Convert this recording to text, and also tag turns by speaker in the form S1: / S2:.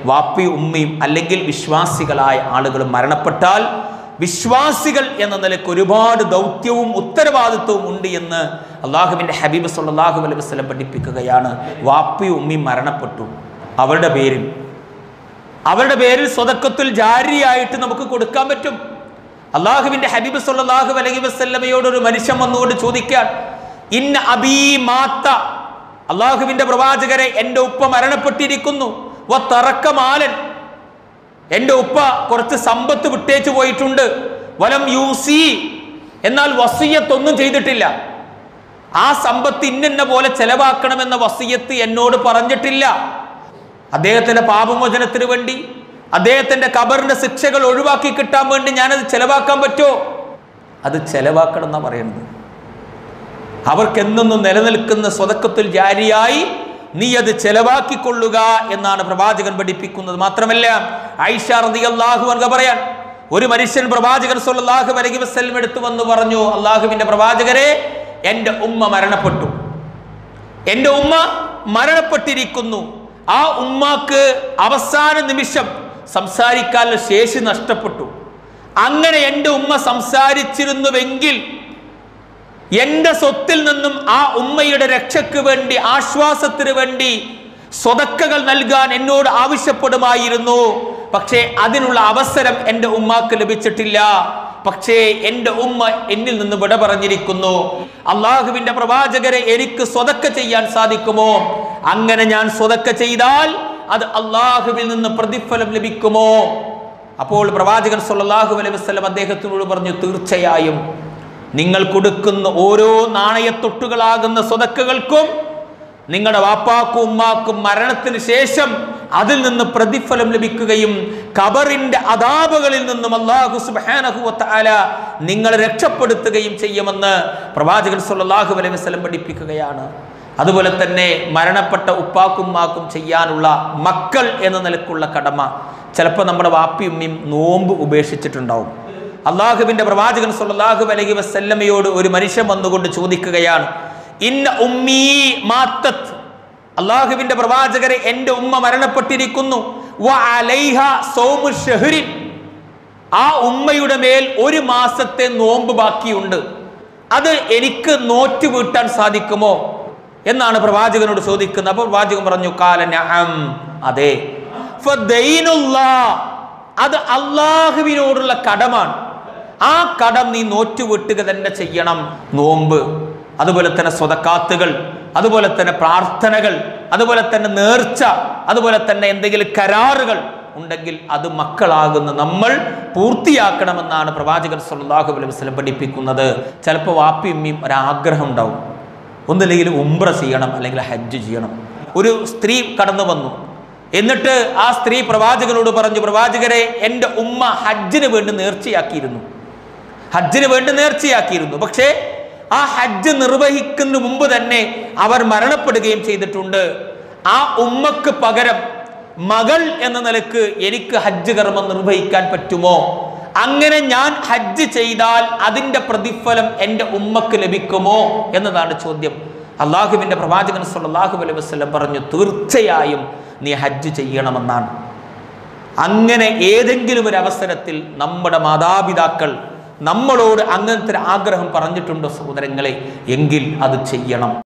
S1: വാപ്പിയും ഉമ്മയും അല്ലെങ്കിൽ വിശ്വാസികളായ ആളുകൾ മരണപ്പെട്ടാൽ വിശ്വാസികൾ എന്ന നിലയ്ക്ക് ഒരുപാട് ദൗത്യവും ഉത്തരവാദിത്വവും ഉണ്ട് എന്ന് അള്ളാഹുവിൻ്റെ ഹബീബ് സല്ലാഹു അലൈഹി വസ്ലം പഠിപ്പിക്കുകയാണ് വാപ്പിയും ഉമ്മയും മരണപ്പെട്ടു അവരുടെ പേരിൽ അവരുടെ പേരിൽ സ്വതക്കത്തിൽ ജാരിയായിട്ട് നമുക്ക് കൊടുക്കാൻ പറ്റും അള്ളാഹുവിന്റെ ഹബീബ് സല്ലല്ലാഹു അലൈഹി വസല്ലമയോട് ഒരു മനുഷ്യൻ വന്നുകൊണ്ട് ചോദിക്കാൻ ഇന്ന അബീ മാത്ത അള്ളാഹുവിന്റെ പ്രവാചകരെ എൻ്റെ ഉപ്പ മരണപ്പെട്ടിരിക്കുന്നു വ തറക്കമാലൻ എൻ്റെ ഉപ്പ കുറച്ച് സമ്പത്ത് വിട്ടേച്ചു പോയിട്ടുണ്ട് വലം യൂസി എന്നാൽ വസീയത്തൊന്നും ചെയ്തിട്ടില്ല ആ സമ്പത്ത് ഇന്നെന്ന പോലെ ചെലവാക്കണമെന്ന വസീയത്ത് എന്നോട് പറഞ്ഞിട്ടില്ല അദ്ദേഹത്തിന്റെ പാപമോചനത്തിന് വേണ്ടി അദ്ദേഹത്തിന്റെ കബറിന്റെ ശിക്ഷകൾ ഒഴിവാക്കി കിട്ടാൻ വേണ്ടി ഞാനത് ചെലവാക്കാൻ പറ്റുമോ അത് ചെലവാക്കണം എന്നാ പറയുന്നത് അവർക്കെന്നും നിലനിൽക്കുന്ന സ്വതക്കത്തിൽ ജാരിയായി നീ അത് ചെലവാക്കിക്കൊള്ളുക എന്നാണ് പ്രവാചകൻ പഠിപ്പിക്കുന്നത് മാത്രമല്ല ഐഷ റളിയല്ലാഹു അൻഹ പറയാൻ ഒരു മനുഷ്യൻ പ്രവാചകൻ സല്ലല്ലാഹു അലൈഹി വസല്ലം എടുത്തു വന്ന് പറഞ്ഞു അള്ളാഹുവിന്റെ പ്രവാചകരെ എൻ്റെ ഉമ്മ മരണപ്പെട്ടു എൻ്റെ ഉമ്മ മരണപ്പെട്ടിരിക്കുന്നു ആ ഉമ്മാക്ക് അവസാന നിമിഷം സംസാരിക്കാനുള്ള ശേഷി നഷ്ടപ്പെട്ടു അങ്ങനെ എൻ്റെ ഉമ്മ സംസാരിച്ചിരുന്നുവെങ്കിൽ എൻ്റെ സ്വത്തിൽ നിന്നും ആ ഉമ്മയുടെ രക്ഷയ്ക്ക് വേണ്ടി ആശ്വാസത്തിന് വേണ്ടി സ്വതക്കകൾ നൽകാൻ എന്നോട് ആവശ്യപ്പെടുമായിരുന്നു പക്ഷേ അതിനുള്ള അവസരം എൻ്റെ ഉമ്മാക്ക് ലഭിച്ചിട്ടില്ല പക്ഷേ എൻ്റെ ഉമ്മ എന്നിൽ നിന്ന് വിട പറഞ്ഞിരിക്കുന്നു അള്ളാഹുവിന്റെ പ്രവാചകരെ എനിക്ക് സ്വതക്ക ചെയ്യാൻ സാധിക്കുമോ അങ്ങനെ ഞാൻ സ്വതക്ക ചെയ്താൽ അത് അള്ളാഹുവിൽ നിന്ന് പ്രതിഫലം ലഭിക്കുമോ അപ്പോൾ പ്രവാചകൻ സല്ലല്ലാഹു അലൈഹി വസല്ലം അദ്ദേഹത്തിനോട് പറഞ്ഞു തീർച്ചയായും നിങ്ങൾ കൊടുക്കുന്ന ഓരോ നാണയത്തൊട്ടുകളാകുന്ന സ്വതക്കകൾക്കും നിങ്ങളുടെ വാപ്പാക്കും ഉമ്മാക്കും മരണത്തിന് ശേഷം അതിൽ നിന്ന് പ്രതിഫലം ലഭിക്കുകയും കബറിന്റെ അതാപകളിൽ നിന്നും അള്ളാഹു സുബ്ഹാനഹു വതആല നിങ്ങളെ രക്ഷപ്പെടുത്തുകയും ചെയ്യുമെന്ന് പ്രവാചകൻ സല്ലല്ലാഹു അലൈഹി വസല്ലം പഠിപ്പിക്കുകയാണ് അതുപോലെ തന്നെ മരണപ്പെട്ട ഉപ്പാക്കും ഉമ്മാക്കും ചെയ്യാനുള്ള മക്കൾ എന്ന നിലക്കുള്ള കടമ ചിലപ്പോൾ നമ്മുടെ വാപ്പിയും ഉമ്മയും നോമ്പ് ഉപേക്ഷിച്ചിട്ടുണ്ടാവും അള്ളാഹുവിന്റെ പ്രവാചകൻ സല്ലല്ലാഹു അലൈഹി വസല്ലമയോട് ഒരു മനുഷ്യൻ വന്നുകൊണ്ട് ചോദിക്കുകയാണ് ഇന്ന ഉമ്മീ മാത്തത്ത് അള്ളാഹുവിന്റെ പ്രവാചകരെ എൻ്റെ ഉമ്മ മരണപ്പെട്ടിരിക്കുന്നു വ അലൈഹ സൗമു ഷഹ്രിൻ ആ ഉമ്മയുടെ മേൽ ഒരു മാസത്തെ നോമ്പ് ബാക്കിയുണ്ട് അത് എനിക്ക് നോറ്റ് വീട്ടാൻ സാധിക്കുമോ എന്നാണ് പ്രവാചകനോട് ചോദിക്കുന്നത് അപ്പോൾ പ്രവാചകൻ പറഞ്ഞു കാല നഅം അതെ ഫദൈനുല്ലാ അത് അള്ളാഹുവിനോടുള്ള കടമാണ് ആ കടം നീ നോറ്റുവിട്ടുക തന്നെ ചെയ്യണം നോമ്പ് അതുപോലെ തന്നെ സ്വതക്കാത്തുകൾ അതുപോലെ തന്നെ പ്രാർത്ഥനകൾ അതുപോലെ തന്നെ നേർച്ച അതുപോലെ തന്നെ എന്തെങ്കിലും കരാറുകൾ ഉണ്ടെങ്കിൽ അത് മക്കളാകുന്ന നമ്മൾ പൂർത്തിയാക്കണമെന്നാണ് പ്രവാചകൻ സല്ലല്ലാഹു അലൈഹി വസല്ലം പഠിപ്പിക്കുന്നത് ചിലപ്പോൾ വാപ്പി ഉമ്മയും ഒരാഗ്രഹം ഉണ്ടാവും ഒന്നില്ലെങ്കിൽ ഉംറ ചെയ്യണം അല്ലെങ്കിൽ ഹജ്ജ് ചെയ്യണം ഒരു സ്ത്രീ കടന്നു വന്നു എന്നിട്ട് ആ സ്ത്രീ പ്രവാചകനോട് പറഞ്ഞു പ്രവാചകരെ എൻ്റെ ഉമ്മ ഹജ്ജിന് വേണ്ടി നേർച്ചയാക്കിയിരുന്നു ഹജ്ജിന് വേണ്ടി നേർച്ചയാക്കിയിരുന്നു പക്ഷേ ആ ഹജ്ജ് നിർവഹിക്കുന്നതിന് മുമ്പ് തന്നെ അവർ മരണപ്പെടുകയും ചെയ്തിട്ടുണ്ട് ആ ഉമ്മക്ക് പകരം മകൾ എന്ന നിലക്ക് എനിക്ക് ഹജ്ജ് കർമ്മം നിർവഹിക്കാൻ പറ്റുമോ അങ്ങനെ ഞാൻ ഹജ്ജ് ചെയ്താൽ അതിൻ്റെ പ്രതിഫലം എൻ്റെ ഉമ്മക്ക് ലഭിക്കുമോ എന്നതാണ് ചോദ്യം അള്ളാഹുവിൻ്റെ പ്രവാചകൻ സല്ലല്ലാഹു അലൈഹി വസല്ലം പറഞ്ഞു തീർച്ചയായും നീ ഹജ്ജ് ചെയ്യണമെന്നാണ് അങ്ങനെ ഏതെങ്കിലും ഒരു അവസരത്തിൽ നമ്മുടെ മാതാപിതാക്കൾ നമ്മളോട് അങ്ങനത്തെ ഒരു ആഗ്രഹം പറഞ്ഞിട്ടുണ്ടോ സഹോദരങ്ങളെ എങ്കിൽ അത് ചെയ്യണം